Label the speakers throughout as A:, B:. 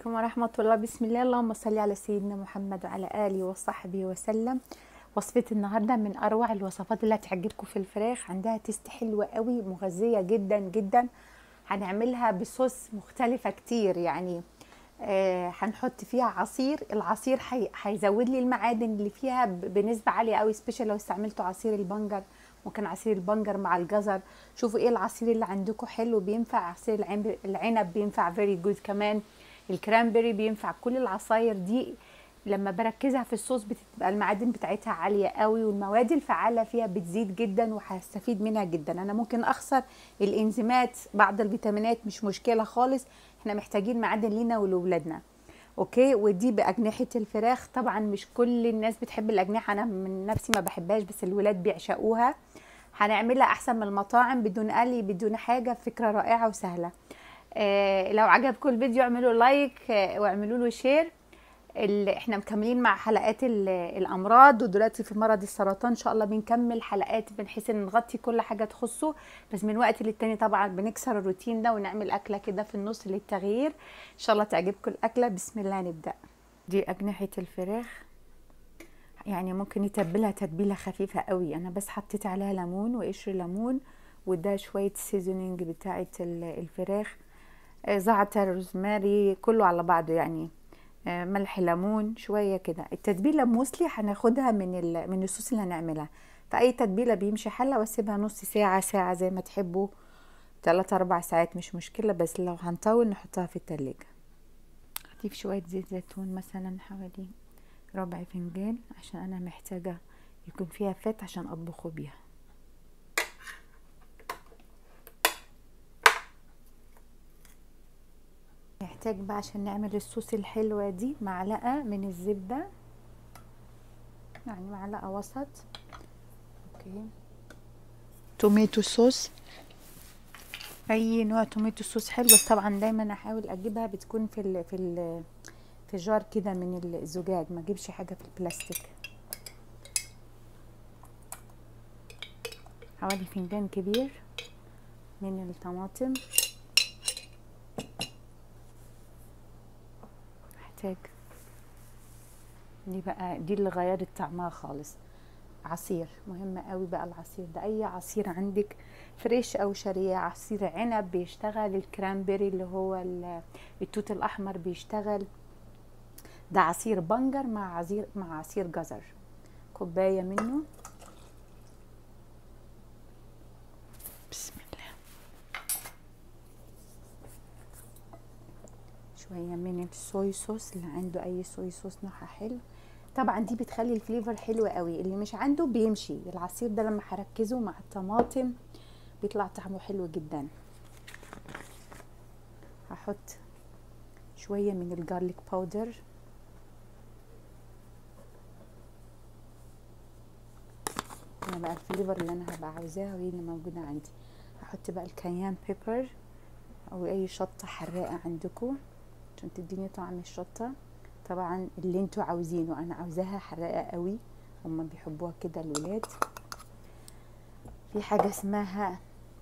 A: عليكم ورحمة الله بسم الله اللهم صل على سيدنا محمد وعلى آله وصحبه وسلم وصفة النهاردة من أروع الوصفات اللي هتعجبكم في الفراخ عندها تيست حلوة قوي مغذية جدا جدا هنعملها بصوص مختلفة كتير يعني آه هنحط فيها عصير العصير حي- هيزود لي المعادن اللي فيها ب- بنسبة عالية قوي سبيشال لو استعملتوا عصير البنجر ممكن عصير البنجر مع الجزر شوفوا ايه العصير اللي عندكم حلو بينفع عصير العنب العنب بينفع فيري جود كمان الكرانبري بينفع كل العصاير دي لما بركزها في الصوص بتبقى المعادن بتاعتها عاليه قوي والمواد الفعاله فيها بتزيد جدا وهستفيد منها جدا انا ممكن اخسر الانزيمات بعض الفيتامينات مش مشكله خالص احنا محتاجين معادن لينا ولولادنا اوكي ودي باجنحه الفراخ طبعا مش كل الناس بتحب الاجنحه انا من نفسي ما بحبهاش بس الولاد بيعشقوها هنعملها احسن من المطاعم بدون قلي بدون حاجه فكره رائعه وسهله آه لو عجبكم الفيديو اعملوا لايك آه واعملوا له شير ال- احنا مكملين مع حلقات ال- الامراض ودلوقتي في مرض السرطان ان شاء الله بنكمل حلقات بنحيث ان نغطي كل حاجه تخصه بس من وقت للتاني طبعا بنكسر الروتين ده ونعمل اكله كده في النص للتغيير ان شاء الله تعجبكم الاكله بسم الله نبدا دي اجنحه الفراخ يعني ممكن يتبلها تتبيله خفيفه قوي انا بس حطيت عليها ليمون وقشر ليمون وده شويه سيزونينج بتاعه ال- الفراخ آه، زعتر روزماري كله على بعضه يعني آه، ملح ليمون شويه كده التتبيله موسلي هناخدها من ال- من الصوص اللي هنعملها فاي تتبيله بيمشي حله واسيبها نص ساعه ساعه زي ما تحبوا ثلاثة أربع ساعات مش مشكلة بس لو هنطول نحطها في التلاجة هضيف شوية زيت زيتون مثلا حوالي ربع فنجان عشان أنا محتاجة يكون فيها فات عشان أطبخه بيها نحتاج بقى عشان نعمل الصوص الحلوة دي معلقة من الزبدة يعني معلقة وسط اوكي توميتو صوص اي نوع توميتو صوص حلو بس طبعا دايما احاول اجيبها بتكون في ال في ال في جار كده من الزجاج ما اجيبش حاجة في البلاستيك حوالي فنجان كبير من الطماطم محتاج دي بقى دي اللي غيرت طعمها خالص عصير مهم قوي بقى العصير ده اي عصير عندك فريش او شريه عصير عنب بيشتغل الكرانبيري اللي هو ال- التوت الاحمر بيشتغل ده عصير بنجر مع عصير مع عصير جزر كوبايه منه بسم الله شويه من الصويا صوص اللي عنده اي صويا صوص نوعها حلو طبعا دي بتخلي الفليفر حلو قوي اللي مش عنده بيمشي العصير ده لما هركزه مع الطماطم بيطلع طعمه حلو جدا هحط شويه من الجارليك باودر انا بقى الفليفر اللي انا هبقى عاوزاها وهي اللي موجوده عندي هحط بقى الكيان بيبر او اي شطه حراقه عندكم عشان تديني طعم الشطه طبعا اللي انتوا عاوزينه انا عاوزاها حراقه قوي هما بيحبوها كده الولاد في حاجه اسمها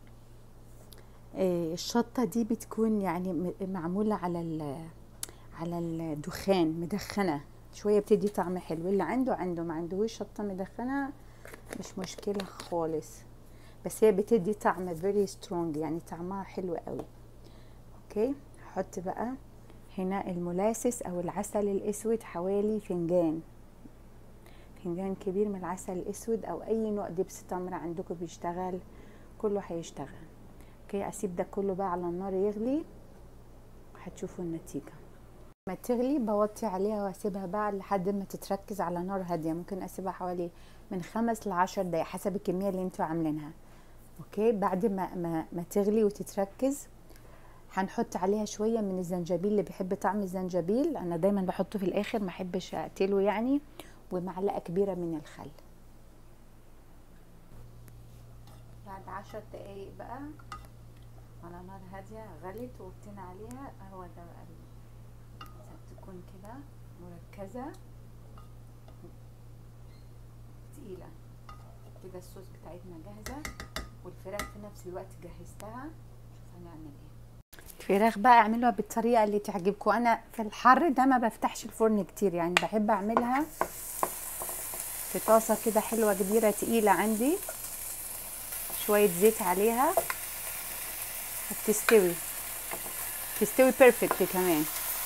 A: آه، الشطه دي بتكون يعني م- معموله على ال- على الدخان مدخنه شويه بتدي طعم حلو اللي عنده عنده ما عندهوش شطه مدخنه مش مشكله خالص بس هي بتدي طعم فيري سترونج يعني طعمها حلو قوي اوكي هحط بقى هنا الملاسس او العسل الاسود حوالي فنجان فنجان كبير من العسل الاسود او اي نوع دبس تمر عندكم بيشتغل كله هيشتغل اوكي اسيب ده كله بقى على النار يغلي هتشوفوا النتيجه ما تغلي بوطي عليها واسيبها بقى لحد ما تتركز على نار هاديه ممكن اسيبها حوالي من خمس لعشر دقايق حسب الكميه اللي انتوا عاملينها اوكي بعد ما ما, ما تغلي وتتركز هنحط عليها شويه من الزنجبيل اللي بيحب طعم الزنجبيل انا دايما بحطه في الاخر ما احبش اقتله يعني ومعلقه كبيره من الخل بعد عشر دقايق بقى على نار هاديه غلت وقتنا عليها هو ده بقى لازم تكون كده مركزه تقيله كده الصوص بتاعتنا جاهزه والفراخ في نفس الوقت جهزتها شوف هنعمل ايه الفراخ بقى اعملوها بالطريقه اللي تعجبكم انا في الحر ده ما بفتحش الفرن كتير يعني بحب اعملها في طاسه كده حلوه كبيره تقيله عندي شويه زيت عليها هتستوي تستوي بيرفكت كمان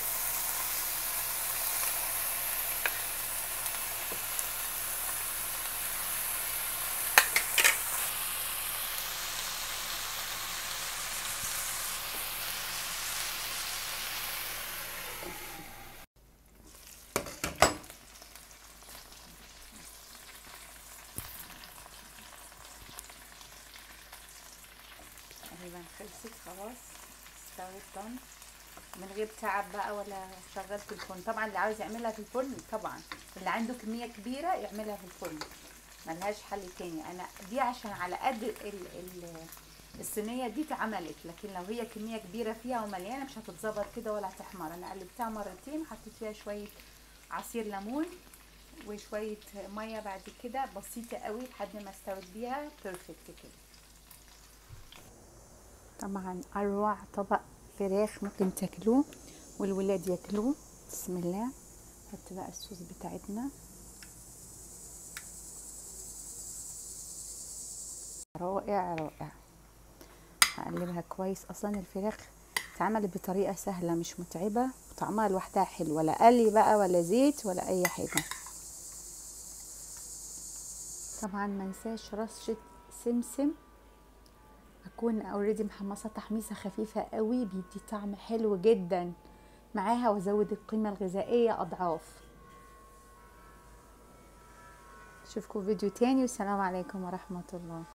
A: تقريبا خلصت خلاص استوت طن من غير تعب بقى ولا شغلت الفرن طبعا اللي عاوز يعملها في الفرن طبعا اللي عنده كميه كبيره يعملها في الفرن ملهاش حل تاني انا دي عشان على قد ال ال الصينيه دي اتعملت لكن لو هي كميه كبيره فيها ومليانه مش هتتظبط كده ولا هتحمر انا قلبتها مرتين حطيت فيها شويه عصير ليمون وشويه ميه بعد كده بسيطه قوي لحد ما استوت بيها بيرفكت كده طبعا اروع طبق فراخ ممكن تاكلوه والولاد ياكلوه بسم الله نحط بقى الصوص بتاعتنا رائع رائع هقلبها كويس اصلا الفراخ اتعملت بطريقه سهله مش متعبه وطعمها لوحدها حلو ولا قلي بقى ولا زيت ولا اي حاجه طبعا ما ننساش رشه سمسم اكون اوريدي محمصه تحميصه خفيفه قوي بيدي طعم حلو جدا معاها وازود القيمه الغذائيه اضعاف اشوفكم فيديو تاني والسلام عليكم ورحمه الله